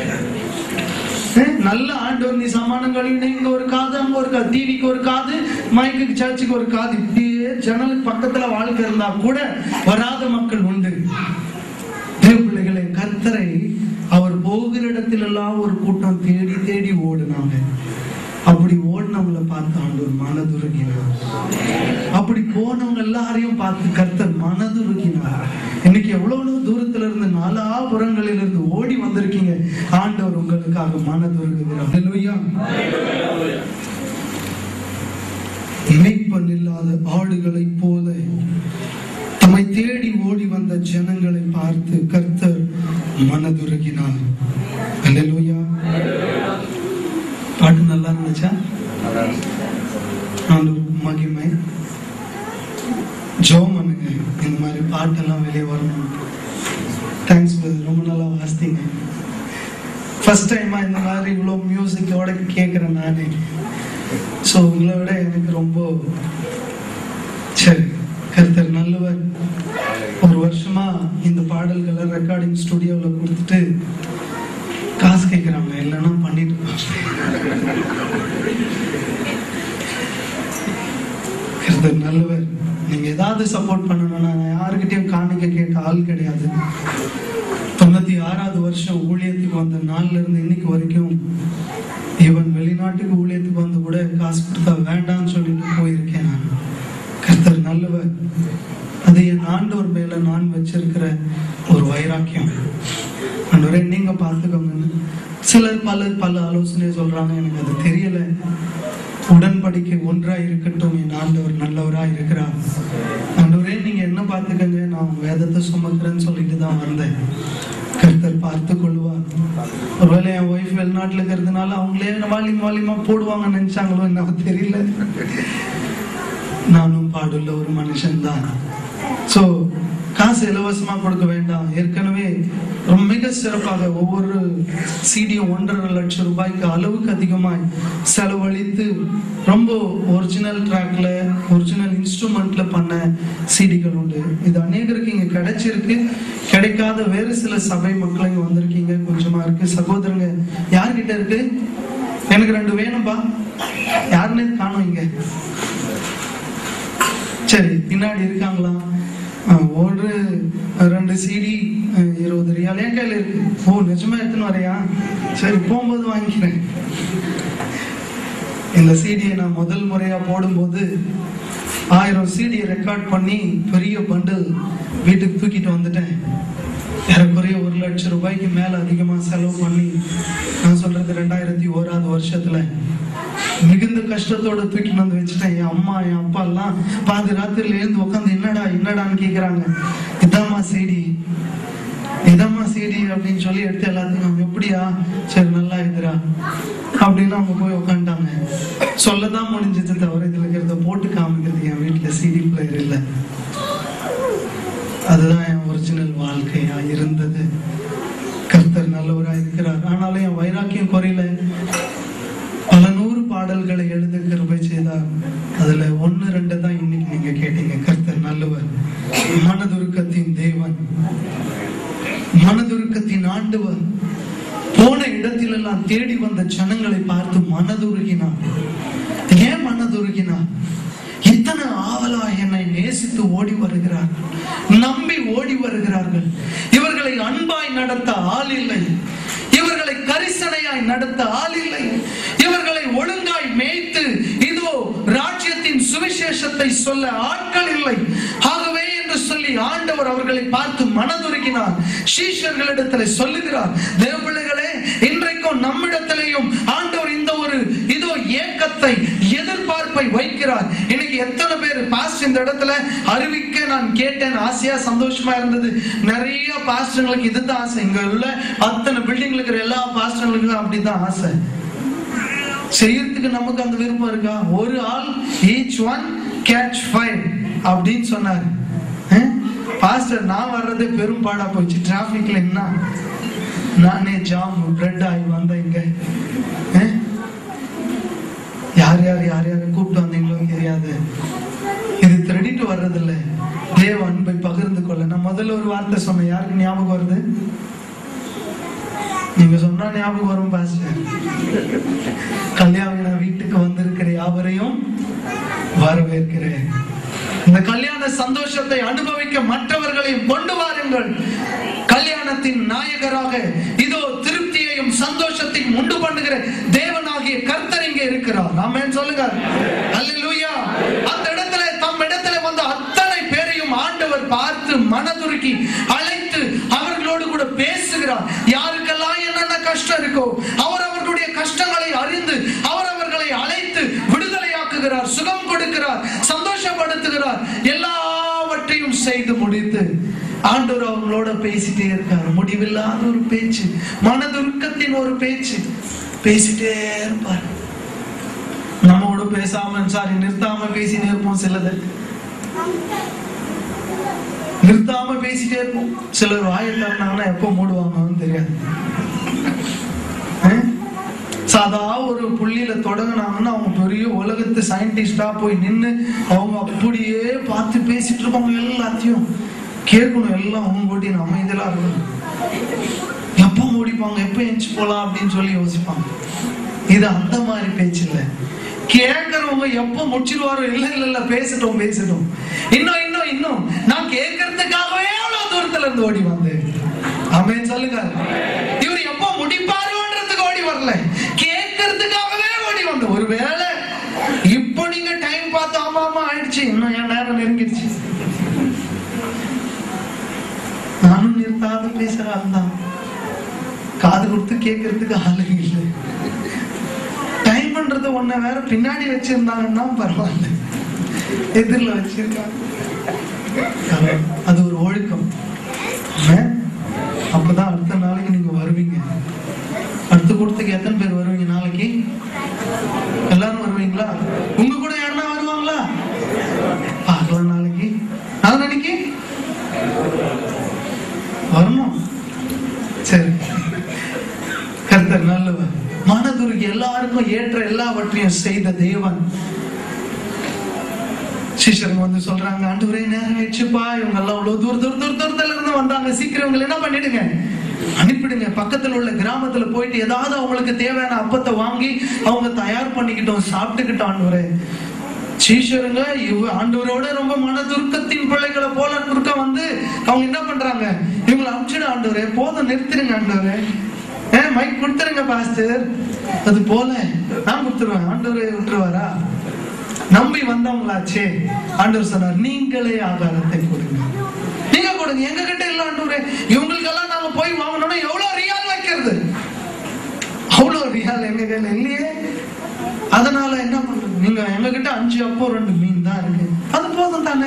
நல்ல ஆண்டவர் நீ சமானம் கழுவின இங்க ஒரு காது அங்க ஒரு காது டிவிக்கு ஒரு காது மைக்குக்கு சர்ச்சுக்கு ஒரு காது இப்படியே ஜன்னலுக்கு பக்கத்துல வாழ்க்கை இருந்தா கூட வராத மக்கள் உண்டு தேவ பிள்ளைகளே கர்த்தரை அவர் போகிற இடத்திலெல்லாம் ஒரு கூட்டம் தேடி தேடி ஓடுனாங்க அப்படி ஓடினவங்கள பார்த்து ஆண்டவர் மனதுருகினார் அப்படி போனவங்க எல்லாரையும் பார்த்து கர்த்தர் மனதுருகினார் இன்னைக்கு எவ்வளவு தூரத்துல இருந்து நாலா புறங்களில் இருந்து ஓடி வந்திருக்கீங்க ஆண்டவர் உங்களுக்காக மனதுருகுகிறார் ஹalleluya. மேய்ப்பன் இல்லாத ஆடுகளைப் போல தம்மை தேடி ஓடி வந்த ஜனங்களை பார்த்து கர்த்தர் மனதுருகினார் ஹalleluya. பாட்டு நல்லா இருந்துச்சா ஆண்டவருக்கு மகிமை ஜோம் பண்ணுங்க இந்த மாதிரி பாட்டெல்லாம் வெளியே வரணும் தேங்க்ஸ் ரொம்ப நல்லா வாசித்தீங்க ஃபர்ஸ்ட் டைமா இந்த மாதிரி இவ்வளோ மியூசிக்கோட கேட்குறேன் நானே ஸோ உங்களை விட எனக்கு ரொம்ப சரி கருத்தர் நல்லவர் ஒரு வருஷமா இந்த பாடல்களை ரெக்கார்டிங் ஸ்டுடியோவில் கொடுத்துட்டு காசு கேட்குறாங்க இல்லைன்னா பண்ணிட்டு கர்த்தர் நல்லவர் நீங்க ஏதாவது சப்போர்ட் பண்ணணும்னா நான் யாருக்கிட்டையும் காணிக்க கேட்ட ஆள் கிடையாது தொண்ணூத்தி ஆறாவது வருஷம் ஊழியத்துக்கு வந்த நாள்ல இருந்து இன்னைக்கு வரைக்கும் இவன் வெளிநாட்டுக்கு ஊழியத்துக்கு வந்து கூட காசு கொடுத்தா வேண்டாம்னு சொல்லிட்டு போயிருக்கேன் நான் கர்த்தர் நல்லவர் அது என் ஆண்டவர் மேல நான் வச்சிருக்கிற ஒரு வைராக்கியம் ஆண்டவரே நீங்க பார்த்துக்கோங்கன்னு சிலர் பல பல ஆலோசனை சொல்றாங்க எனக்கு அது தெரியல உடன்படிக்கை ஒன்றா இருக்கட்டும் என் ஆண்டவர் நல்லவரா இருக்கிறார் ஆண்டவரே நீங்க என்ன பார்த்துக்கங்க நான் வேதத்தை சுமக்கிறேன்னு சொல்லிட்டு தான் வந்தேன் கர்த்தர் பார்த்து கொள்வார் ஒருவேளை என் ஒய்ஃப் வெளிநாட்டுல இருக்கிறதுனால அவங்களே வாலியம் வாலியமா போடுவாங்கன்னு நினைச்சாங்களோ எனக்கு தெரியல நானும் பாடுள்ள ஒரு மனுஷன் தான் சோ காசு இலவசமா கொடுக்க வேண்டாம் ஏற்கனவே ரொம்ப மிக சிறப்பாக ஒவ்வொரு சிடியும் ஒன்றரை லட்சம் ரூபாய்க்கு அளவுக்கு அதிகமாய் செலவழித்து ரொம்ப ஒரிஜினல் ட்ராக்ல ஒரிஜினல் இன்ஸ்ட்ருமெண்ட்ல பண்ண சிடிகள் உண்டு இது அநேகருக்கு இங்க கிடைச்சிருக்கு கிடைக்காத வேறு சில சபை மக்கள் இங்க வந்திருக்கீங்க கொஞ்சமா இருக்கு சகோதரங்க யார்கிட்ட இருக்கு எனக்கு ரெண்டு வேணும்பா யாருன்னு காணும் இங்க சரி பின்னாடி இருக்காங்களா அஹ், ஒரு ரெண்டு சிடி இருபது ரியால் என் கையில இருக்கு ஓ நிஜமா எடுத்துன்னு வரையா சரி போகும்போது வாங்கிக்கிறேன் இந்த சிடியை நான் முதல் முறையா போடும்போது ஆயிரம் சிடியை ரெக்கார்ட் பண்ணி பெரிய பண்டில் வீட்டுக்கு தூக்கிட்டு வந்துட்டேன் ஏறக்குறைய ஒரு லட்சம் ரூபாய்க்கு மேல அதிகமா செலவு பண்ணி நான் சொல்றது ரெண்டாயிரத்தி ஓராவது வருஷத்துல மிகுந்த கஷ்டத்தோட தூக்கிட்டு வந்து வச்சுட்டேன் என் அம்மா என் அப்பா எல்லாம் பாதி ராத்திரில எழுந்து உட்காந்து என்னடா என்னடான்னு கேக்குறாங்க இதாம்மா சீடி இதம்மா சீடி அப்படின்னு சொல்லி எடுத்து எல்லாத்தையும் நம்ம எப்படியா சரி நல்லா இதுரா அப்படின்னு அவங்க போய் உட்காந்துட்டாங்க சொல்லதான் முடிஞ்சது தவிர இதுல இருக்கிறத போட்டு காமிக்கிறது என் வீட்டுல சிடி பிளேயர் இல்லை அதுதான் என் ஒரிஜினல் வாழ்க்கையா இருந்தது கர்த்தர் நல்லவரா இருக்கிறார் ஆனாலும் என் வைராக்கியம் குறையல பல நூறு பாடல்களை எழுத கிருபை செய்தார் அதுல ஒண்ணு ரெண்டு தான் இன்னைக்கு நீங்க கேட்டீங்க கர்த்தர் நல்லவர் மனதுருக்கத்தின் தேவன் மனதுருக்கத்தின் ஆண்டவர் அவர் தேடி வந்த ஜனங்களை பார்த்து மனதுருகினார் ஏன் மனதுருகினார் இத்தனை ஆவலா என்னை நேசித்து ஓடி வருகிறார் நம்பி ஓடி வருகிறார்கள் இவர்களை அன்பாய் நடத்த ஆள் இல்லை இவர்களை கரிசனையாய் நடத்த ஆள் இல்லை இவர்களை ஒழுங்காய் மேய்த்து இதோ ராஜ்யத்தின் சுவிசேஷத்தை சொல்ல ஆட்கள் இல்லை ஆகவே என்று சொல்லி ஆண்டவர் அவர்களை பார்த்து மனதுருகினார் சீஷர்களிடத்தில் சொல்லுகிறார் தேவபிள்ளைகளே இன்றைக்கும் நம்மிடத்திலேயும் ஆண்டவர் இந்த ஒரு இதோ ஏக்கத்தை எதிர்பார்ப்பை வைக்கிறார் இன்னைக்கு எத்தனை பேர் பாஸ்ட் இந்த இடத்துல அறிவிக்க நான் கேட்டேன் ஆசையா சந்தோஷமா இருந்தது நிறைய பாஸ்டர்களுக்கு இதுதான் ஆசை இங்க உள்ள அத்தனை பில்டிங்ல இருக்கிற எல்லா பாஸ்டர்களுக்கும் அப்படிதான் ஆசை செய்யறதுக்கு நமக்கு அந்த விருப்பம் இருக்கா ஒரு ஆள் ஈச் ஒன் கேட்ச் ஃபைவ் அப்படின்னு சொன்னார் பாஸ்டர் நான் வர்றதே பெரும்பாடா போச்சு டிராபிக்ல என்ன நானே ஜாம் பிரெட் ஆகி வந்தேன் இங்க அஹ்? யார் யார் யார் யாரை கூப்பிட்டு வந்தீங்களோ தெரியாது இது திருடிட்டு வர்றதில்ல தேவ அன்பை பகிர்ந்து கொள்ள நான் முதல்ல ஒரு வார்த்தை சொன்னேன் யாருக்கு ஞாபகம் வருது நீங்க சொன்னா ஞாபகம் வரும் பாஸ்டர் கல்யாண வீட்டுக்கு வந்திருக்கிற யாவரையும் வரவேற்கிறேன் இந்த கல்யாண சந்தோஷத்தை அனுபவிக்க மற்றவர்களையும் கொண்டு வாருங்கள் கல்யாணத்தின் நாயகராக இதோ திருப்தியையும் சந்தோஷத்தையும் உண்டு பண்ணுகிற தேவனாகிய கர்த்தர் இங்கே இருக்கிறார் ஆமென் சொல்லுங்க அல்லேலூயா அந்த இடத்துல தம் இடத்துல வந்த அத்தனை பேரையும் ஆண்டவர் பார்த்து மனதுருக்கி அழைத்து அவர்களோடு கூட பேசுகிறார் யாருக்கெல்லாம் என்னென்ன கஷ்டம் இருக்கோ அவர் அவர்களுடைய கஷ்டங்களை அறிந்து அவர் அவர்களை அழைத்து விடுதலையாக்குகிறார் சுகம் கொடுக்கிறார் சந்தோஷப்படுத்துகிறார் எல்லாவற்றையும் செய்து முடித்து ஆண்டவர் அவங்களோட பேசிட்டே இருக்கார் முடிவில்லாத ஒரு பேச்சு மனதுருக்கத்தின் ஒரு பேச்சு பேசிட்டே இருப்பார் நம்ம கூட பேசாம சாரி நிறுத்தாம பேசினே இருப்போம் சிலது நிறுத்தாம பேசிட்டே இருப்போம் சிலர் வாயை திறந்தாங்கன்னா எப்போ மூடுவாங்கன்னு தெரியாது அஹ்? சாதா ஒரு புள்ளியில தொடங்கினாங்கன்னா அவங்க பெரிய உலகத்து சயின்டிஸ்டா போய் நின்னு அவங்க அப்படியே பார்த்து பேசிட்டு இருப்பாங்க எல்லாத்தையும் கேட்கணும் எல்லாம் அவங்க போட்டி அமைதியெல்லாம் இருக்கணும் எப்போ முடிப்பாங்க எப்போ எஞ்சி போலாம் அப்படின்னு சொல்லி யோசிப்பாங்க இது அந்த மாதிரி பேச்சு இல்ல கேட்கறவங்க எப்போ முடிச்சிருவாரோ இல்ல இல்ல இல்ல பேசட்டும் பேசட்டும் இன்னும் இன்னும் இன்னும் நான் கேட்கறதுக்காகவே அவ்வளவு தூரத்துல இருந்து ஓடி வந்தேன் ஆமென் சொல்லுங்க இவர் எப்போ முடிப்பாருன்றதுக்கு ஓடி வரல கேட்கறதுக்காகவே ஓடி வந்த ஒருவேளை இப்போ நீங்க டைம் பார்த்து ஆமா ஆமா ஆயிடுச்சு இன்னும் என் நேரம் நெருங்கிடுச்சு நானும் நிறுத்தாத பேசுற ஆள் தான் காது கொடுத்து கேட்கறதுக்கு ஆளு இல்லை டைம்ன்றது ஒன்ன வேற பின்னாடி வச்சிருந்தாங்கன்னா பரவாயில்ல எதிரில் வச்சிருக்காங்க அது ஒரு ஒழுக்கம் ஆமென். அப்பதான் அடுத்த நாளைக்கு நீங்க வருவீங்க அடுத்த கூட்டத்துக்கு எத்தனை பேர் வருவீங்க நாளைக்கு எல்லாரும் வருவீங்களா உங்க கூட யாருன்னா வருவாங்களா பார்க்கலாம் நாளைக்கு நாளைக்கு வரணும் சரி கர்த்தர் நல்லவர் மனதுருக்கு எல்லாருக்கும் ஏற்ற எல்லாவற்றையும் செய்த தேவன் சிஷ்யருங்க வந்து சொல்றாங்க ஆண்டவரே நேரம் ஆயிடுச்சுப்பா இவங்க எல்லாம் அவ்வளவு தூர தூர தூர தூரத்துல இருந்து வந்தாங்க சீக்கிரம் இவங்களை என்ன பண்ணிடுங்க அனுப்பிடுங்க பக்கத்துல உள்ள கிராமத்துல போயிட்டு ஏதாவது அவங்களுக்கு தேவையான அப்பத்தை வாங்கி அவங்க தயார் பண்ணிக்கிட்டோம் சாப்பிட்டுக்கிட்டோம் ஆண்டவரே சீஷருங்க இவ ஆண்டவரோட ரொம்ப மனதுருக்கத்தின் பிள்ளைகளை போல குறுக்க வந்து அவங்க என்ன பண்றாங்க இவங்களை அனுப்பிச்சிடு ஆண்டவரே போதும் நிறுத்திடுங்க ஆண்டவரே ஏ மைக் கொடுத்துருங்க பாஸ்டர் அது போல நான் கொடுத்துருவேன் ஆண்டவரே விட்டுருவாரா நம்பி வந்தவங்களாச்சே ஆண்டவர் சொன்னார் நீங்களே ஆகாரத்தை கொடுங்க நீங்க கொடுங்க எங்க கிட்ட இல்ல ஆண்டவரே இவங்களுக்கெல்லாம் நாங்க போய் வாங்கணும்னா எவ்வளவு ரியால் வைக்கிறது அவ்வளவு ரியால் எங்க கையில இல்லையே அதனால என்ன பண்றது நீங்க எங்க கிட்ட அஞ்சு அப்போ ரெண்டு மீன் தான் இருக்கு அது போதும் தானே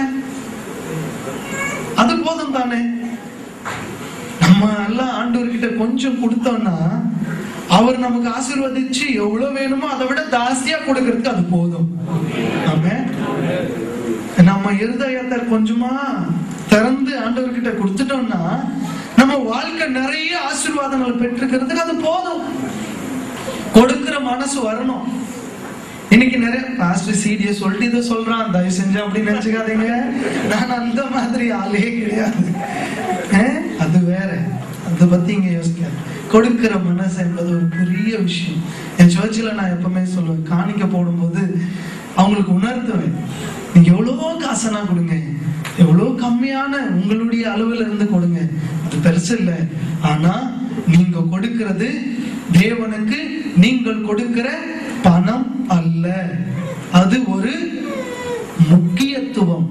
அது போதும் தானே நம்ம எல்லாம் ஆண்டவர்கிட்ட கொஞ்சம் கொடுத்தோம்னா அவர் நமக்கு ஆசீர்வதிச்சு எவ்வளவு வேணுமோ அதை விட ஜாஸ்தியா கொடுக்கறதுக்கு அது போதும் ஆமென். நம்ம இருதயத்தை கொஞ்சமா திறந்து ஆண்டவர்கிட்ட கொடுத்துட்டோம்னா நம்ம வாழ்க்கை நிறைய ஆசீர்வாதங்கள் பெற்றுக்கிறதுக்கு அது போதும் கொடுக்கிற மனசு வரணும் இன்னைக்கு நிறைய பாஸ்டர் சீடிய சொல்லிட்டு இதை சொல்றான் தயவு செஞ்சு அப்படி நினைச்சுக்காதீங்க நான் அந்த மாதிரி ஆளே கிடையாது அஹ், அது வேற அது அதை பத்தி இங்க யோசிக்காது கொடுக்கிற மனசு என்பது ஒரு பெரிய விஷயம் என் சர்ச்சில் நான் எப்பவுமே சொல்லுவேன் காணிக்க போடும்போது அவங்களுக்கு உணர்த்துவேன் நீங்க எவ்வளவோ காசனா கொடுங்க எவ்வளவு கம்மியான உங்களுடைய அளவுல இருந்து கொடுங்க அது பெருசு இல்லை ஆனா நீங்க கொடுக்கிறது தேவனுக்கு நீங்கள் கொடுக்கிற பணம் அல்ல அது ஒரு முக்கியத்துவம்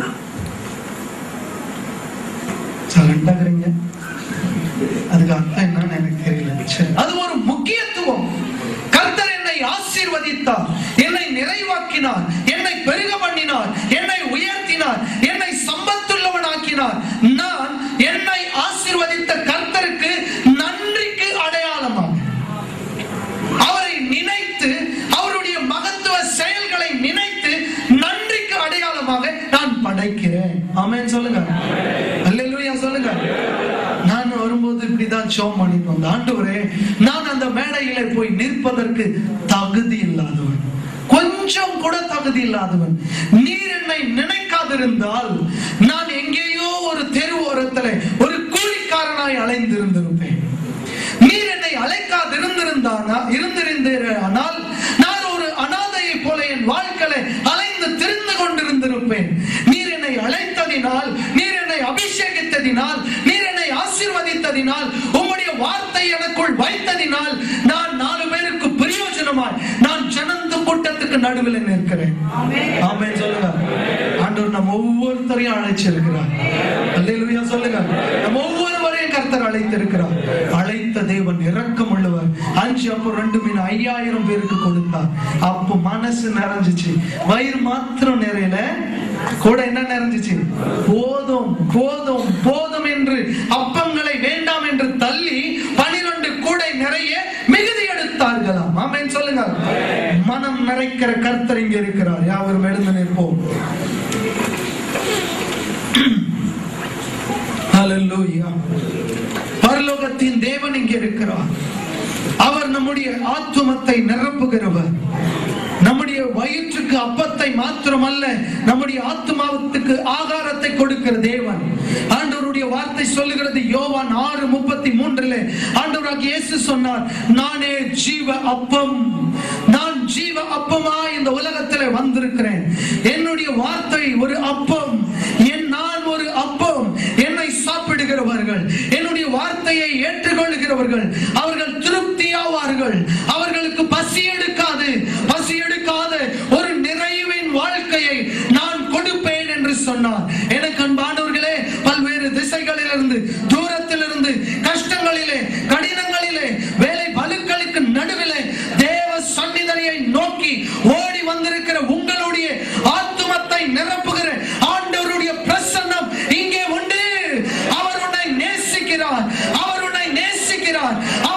சரண்டாகிறீங்க அதுக்கு அர்த்தம் என்னன்னு எனக்கு தெரியல சரி. அது ஒரு முக்கியத்துவம் கர்த்தர் என்னை ஆசீர்வதித்தார் என்னை நிறைவாக்கினார் என்னை பெருக பண்ணினார் என்னை உயர்த்தினார் என்னை சம்பத்துள்ளவனாக்கினார் நான் என்னை ஆசீர்வதித்த கர்த்தருக்கு நன்றிக்கு அடையாளமாக அவரை நினைத்து அவருடைய மகத்துவ செயல்களை நினைத்து நன்றிக்கு அடையாளமாக நான் படைக்கிறேன் ஆமென் சொல்லுங்க அல்லேலூயா சொல்லுங்க நான் வரும்போது இப்படிதான் ஜெபம் பண்ணிட்டு வந்தேன் ஆண்டவரே நான் அந்த மேடையில போய் நிற்பதற்கு தகுதி இல்லாதவன் கொஞ்சம் கூட தகுதி இல்லாதவன் நீர் என்னை நினைக்காதிருந்தால் நான் எங்கேயோ ஒரு தெரு ஓரத்துல ஒரு கூலிக்காரனாய் அலைந்திருந்திருப்பேன் நீர் என்னை அழைக்காது இருந்திருந்தானா இருந்திருந்தீரானால் நான் ஒரு அனாதையை போல என் வாழ்க்கையில அலைந்து திரிந்து கொண்டிருந்திருப்பேன் நீர் என்னை அழைத்ததினால் நீர் என்னை அபிஷேகித்ததினால் நீர் என்னை ஆசீர்வதித்ததினால் உம்முடைய வார்த்தை எனக்குள் வைத்ததினால் நான் நாலு பேருக்கு பிரயோஜனமாய் நான் ஜனந்த கூட்டத்துக்கு நடுவில் நிற்கிறேன் ஆமென் சொல்லுங்க ஆண்டவர் நம்ம ஒவ்வொருத்தரையும் அழைச்சிருக்கிறார் அல்லேலூயா சொல்லுங்க நம்ம ஒவ்வொருவரையும் கர்த்தர் அழைத்திருக்கிறார் அழைத்த தேவன் இரக்கம் உள்ளவர் அஞ்சு அப்போ ரெண்டு மீன் ஐயாயிரம் பேருக்கு கொடுத்தார் அப்போ மனசு நிறைஞ்சிச்சு வயிறு மாத்திரம் நிறையல கூட என்ன நிறைஞ்சிச்சு போதும் போதும் போதும் என்று அப்பங்களை வேண்டாம் என்று தள்ளி பனிரெண்டு கூடை நிறைய மிகுதி எடுத்தார்களாம் ஆமென் சொல்லுங்க மனம் நிறைக்கிற கர்த்தர் இங்க இருக்கிறார் யாவரும் எழுந்து நிற்போம் ஹalleluya பரலோகத்தின் தேவன் இங்கே இருக்கிறார் அவர் நம்முடைய ஆத்துமத்தை நிரப்புகிறவர் நம்முடைய வயிற்றுக்கு அப்பத்தை மாத்திரமல்ல நம்முடைய ஆத்மாவுக்கு ஆகாரத்தை கொடுக்கிற தேவன் ஆண்டவருடைய வார்த்தை சொல்லுகிறது யோவான் ஆறு முப்பத்தி மூன்றிலே ஆண்டவராக இயேசு சொன்னார் நானே ஜீவ அப்பம் நான் ஜீவ அப்பமா இந்த உலகத்திலே வந்திருக்கிறேன் என்னுடைய வார்த்தை ஒரு அப்பம் என் நான் ஒரு அப்பம் என்னை சாப்பிடுகிறவர்கள் என்னுடைய வார்த்தையை ஏற்றுக்கொள்கிறவர்கள் அவர்கள் திருப்தியாவார்கள் அவர்களுக்கு பசி எடுக்காது பசி எடுக்காத ஒரு நிறைவின் வாழ்க்கையை நான் கொடுப்பேன் என்று சொன்னார் எனக்கு அன்பானவர்களே பல்வேறு திசைகளிலிருந்து தூரத்திலிருந்து கஷ்டங்களிலே கடினங்களிலே வேலை பலுக்களுக்கு நடுவிலே தேவ சன்னிதனையை நோக்கி ஓடி வந்திருக்கிற உங்களுடைய ஆத்துமத்தை நிரப்புகிற ஆண்டவருடைய பிரசன்னம் இங்கே உண்டு அவர் உன்னை நேசிக்கிறார் அவர் உன்னை நேசிக்கிறார்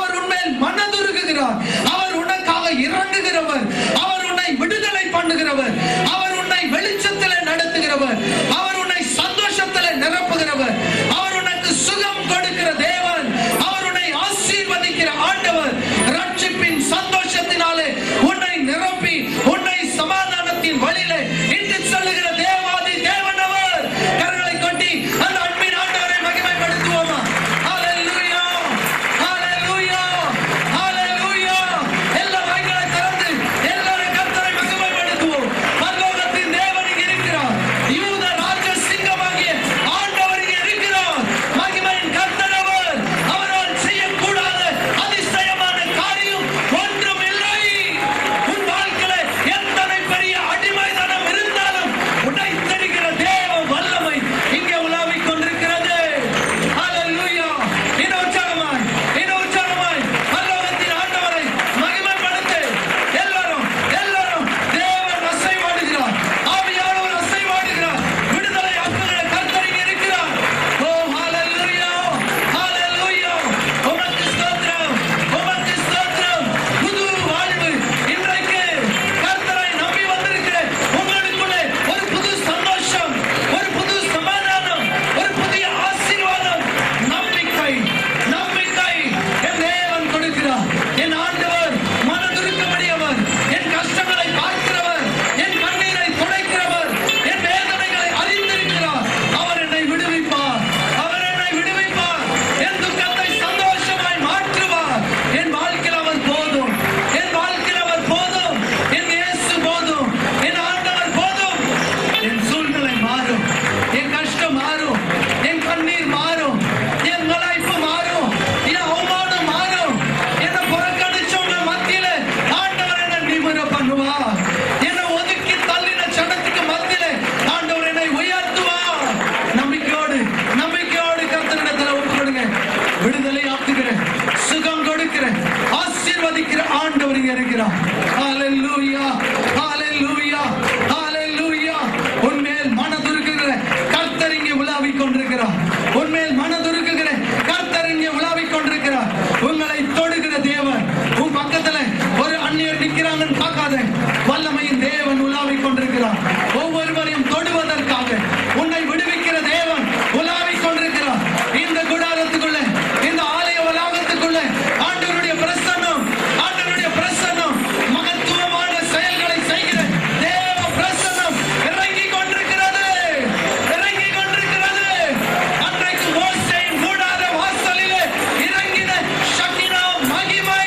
அரசாங்கம் காக்காத வல்லமையின் தேவன் உலாவிக் கொண்டிருக்கிறார் ஒவ்வொருவரையும் தொடுவதற்காக உன்னை விடுவிக்கிற தேவன் உலாவிக் கொண்டிருக்கிறார் இந்த குடாரத்துக்குள்ள இந்த ஆலய வளாகத்துக்குள்ள ஆண்டவருடைய பிரசன்னம் ஆண்டவருடைய பிரசன்னம் மகத்துவமான செயல்களை செய்கிற தேவ பிரசன்னம் இறங்கி கொண்டிருக்கிறது இறங்கி கொண்டிருக்கிறது அன்றைக்கு மோசேயின் கூடார வாசலிலே இறங்கின ஷக்கினா மகிமை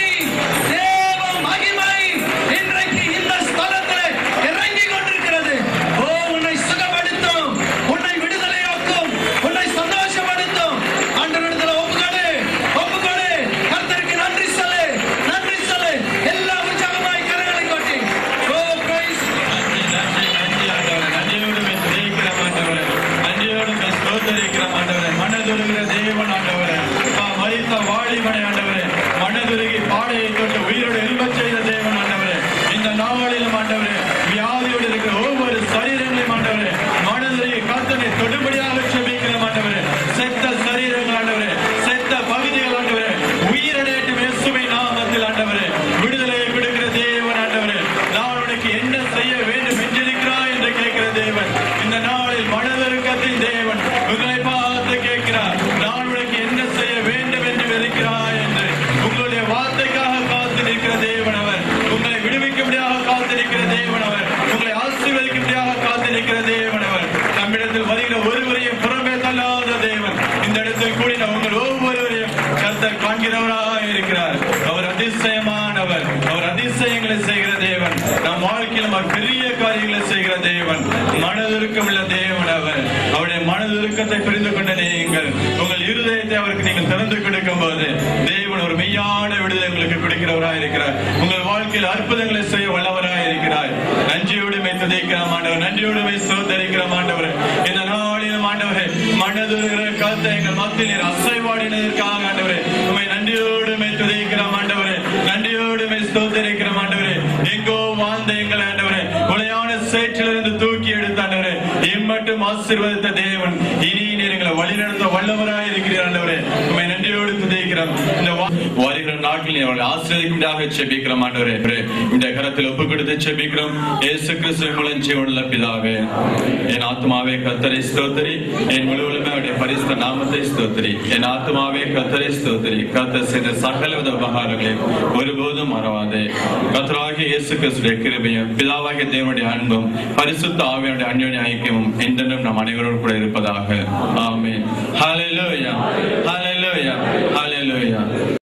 தேவ மகிமை இன்றைக்கு இந்த ஸ்தலத்திலே இறங்கி கொண்டிருக்கிறது ஓ உன்னை சுகப்படுத்தும் உன்னை விடுதலையாக்கும் உன்னை சந்தோஷப்படுத்தும் ஆண்டவரிடத்தில் ஒப்புக்கொடு ஒப்புக்கொடு கர்த்தருக்கு நன்றி சொல்லு நன்றி சொல்லு எல்லா உற்சாகமாய் கரங்களை கொட்டி ஓ பிரைஸ் நன்றி நன்றி நன்றி ஆண்டவரே நன்றியோடு மே துதிக்கிறோம் ஆண்டவரே நன்றியோடு மே ஸ்தோத்தரிக்கிறோம் ஆண்டவரே மனதுருகிற தேவன் ஆண்டவரே பா மரித்த வாலிபனை ஆண்டவரே மனதுருகி பாடையை தொட்டு உயிரோடு எழும்பச் செய்த தேவன் ஆண்டவரே இந்த நாளிலும் ஆண்டவரே வியாதியோடு இருக்கிற ஒவ்வொரு சரீரங்களையும் ஆண்டவரே மனதுருகி கர்த்தனை தொடுபடியாக செபிக்கிறோம் ஆண்டவரே செத்த சரீரங்கள் ஆண்டவரே செத்த பகுதிகள் ஆண்டவரே உயிரடையட்டும் இயேசுவை நாமத்தில் ஆண்டவரே விடுதலையை கொடுக்கிற தேவன் ஆண்டவரே நான் உனக்கு என்ன செய்ய வேண்டும் என்றிருக்கிறாய் என்று கேட்கிற தேவன் இந்த நாளில் மனதிருக்கத்தின் தேவன் உங்களை பார்த்து கேட்கிறார் நான் உனக்கு என்ன செய்ய வேண்டும் என்று இருக்கிறாய் என்று உங்களுடைய வார்த்தைக்காக காத்து நிற்கிற தேவன் அவர் உங்களை விடுவிக்கும்படியாக காத்து நிற்கிற தேவன் அவர் உங்களை ஆசீர்வதிக்கும்படியாக காத்து நிற்கிற தேவன் அவர் நம்மிடத்தில் வருகிற ஒருவரையும் புறமே தள்ளாத தேவன் இந்த இடத்தில் கூடின உங்கள் ஒவ்வொருவரையும் கர்த்தர் காண்கிறவராக இருக்கிறார் அவர் அதிசயமானவர் அவர் அதிசயங்களை செய்கிற தேவன் நம் வாழ்க்கையில் அவர் பெரிய காரியங்களை செய்கிற தேவன் மனதிருக்கம் உள்ள தேவன் அவர் அவருடைய மனதிருக்கத்தை புரிந்து கொண்ட நீங்கள் உங்கள் இருதயத்தை அவருக்கு நீங்கள் திறந்து கொடுக்கும் போது தேவன் ஒரு மெய்யான விடுதலை உங்களுக்கு கொடுக்கிறவராக இருக்கிறார் உங்கள் வாழ்க்கையில் அற்புதங்களை செய்ய வல்லவராக இருக்கிறார் நன்றியோடு மை துதைக்கிறோம் ஆண்டவர் நன்றியோடு மை சோதரிக்கிறோம் ஆண்டவர் இந்த நாளிலும் ஆண்டவரே மனதுருகிற கருத்தை எங்கள் மத்தியில் நீர் அசைவாடினதற்காக ஆண்டவரே உண்மை நன்றியோடு மை துதைக்கிறோம் ஆண்டவரே நன்றியோடு மை ஸ்தோத்தரிக்கிறோம் ஆண்டவரே எங்கோ வாழ்ந்த எங்கள் ஆண்டவரே உளையான சேற்றிலிருந்து தூக்கி எடுத்த ஆண்டவரே இம்மட்டும் ஆசீர்வதித்த தேவன் இனி நீர் எங்களை வழிநடத்த வல்லவராய் இருக்கிறீர் ஆண்டவரே உண்மை நன்றியோடு துதைக்கிறோம் இந்த வா- வருகிற நாட்களில் நீர் அவர்களை ஆசீர்வதிக்கும்படியாக செபிக்கிறோம் ஆண்டவரே இந்த கரத்தில் ஒப்பு கொடுத்து செபிக்கிறோம் இயேசு கிறிஸ்து மூலம் ஜீவனுள்ள பிதாவே என் ஆத்மாவே கத்தரை ஸ்தோத்திரி என் முழுவதுமே அவருடைய பரிசுத்த நாமத்தை ஸ்தோத்திரி என் ஆத்மாவே கத்தரை ஸ்தோத்திரி கத்தர் செய்த சகலவித உபகாரங்களையும் ஒருபோதும் மறவாதே கத்தராகிய இயேசு கிறிஸ்துடைய கிருபையும் பிதாவாகிய தேவனுடைய அன்பும் பரிசுத்த ஆவியனுடைய அந்யோன்ய ஐக்கியமும் என்றென்றும் நம் அனைவரோடு கூட இருப்பதாக ஆமென் ஹalleluya ஹalleluya ஹalleluya